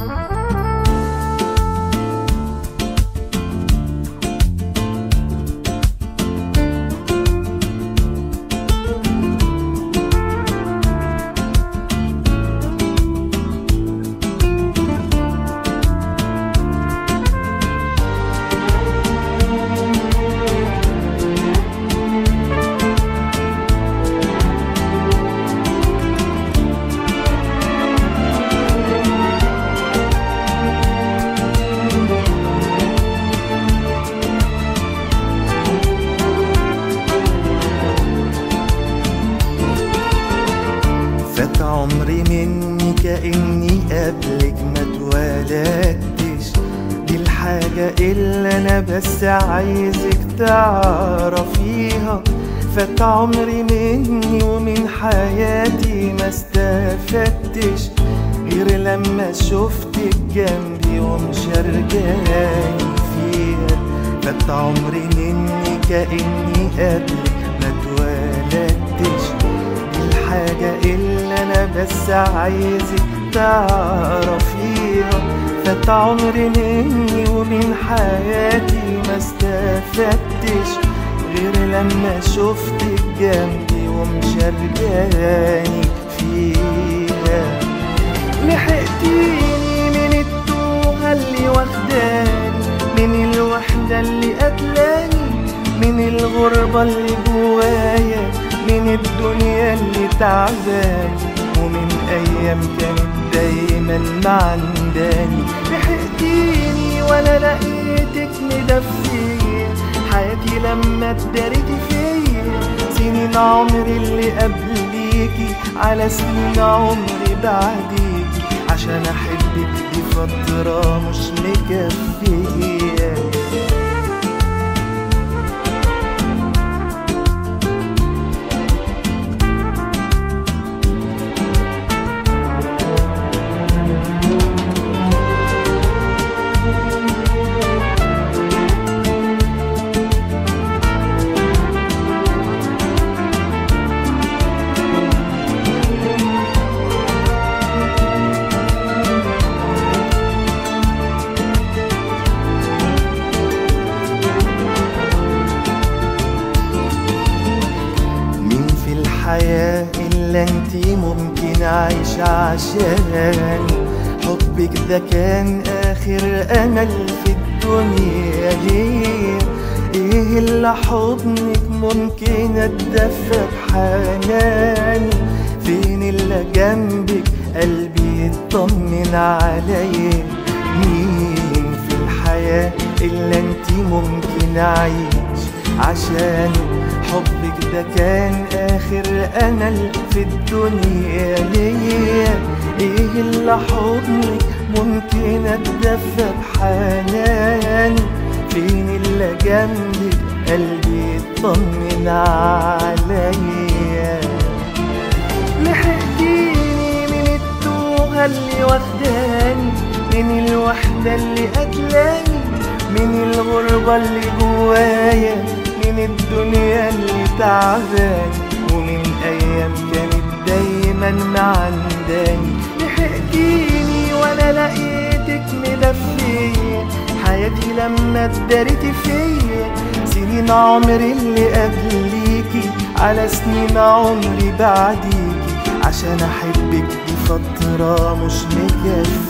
فات عمري مني كأني قبلك ما اتولدتش دي الحاجة اللي أنا بس عايزك تعرفيها فات عمري مني ومن حياتي ما استفدتش غير لما شفتك جنبي ومشاركاني فيها فات عمري مني كأني قبلك ما اتولدتش الحاجة اللي أنا بس عايزك تعرفيها فات عمري مني ومن حياتي ما استفدتش غير لما شفتك جنبي ومشاركاني فيها لحقتيني من التوهة اللي واخداني من الوحدة اللي قتلاني من الغربة اللي جوايا من الدنيا اللي تعباني ومن أيام كانت دايما معنداني لحقتيني وأنا لقيتك مدفية حياتي لما اتداريتي فيا سنين عمري اللي قبليكي على سنين عمري بعديكي عشان أحبك دي فترة مش مكفية مين في الحياة إلا انتي ممكن أعيش عشاني حبك ده كان آخر أمل في الدنيا ليه إيه اللي حضنك ممكن أتدفى بحناني فين اللي جنبك قلبي يطمن عليا مين في الحياة إلا انتي ممكن أعيش عشانه حبك ده كان آخر أمل في الدنيا ليا إيه اللي حضنك ممكن أتدفى بحناني فين اللي جنبك قلبي يطمن عليا لحقتيني من التوهة اللي واخداني من الوحدة اللي قتلاني من الغربة اللي جوايا من الدنيا اللي تعباني ومن أيام كانت دايما معنداني لحقتيني وأنا لقيتك مدفية حياتي لما اتداريتي فيا سنين عمري اللي قبليكي على سنين عمري بعديكي عشان أحبك دي فترة مش مكفية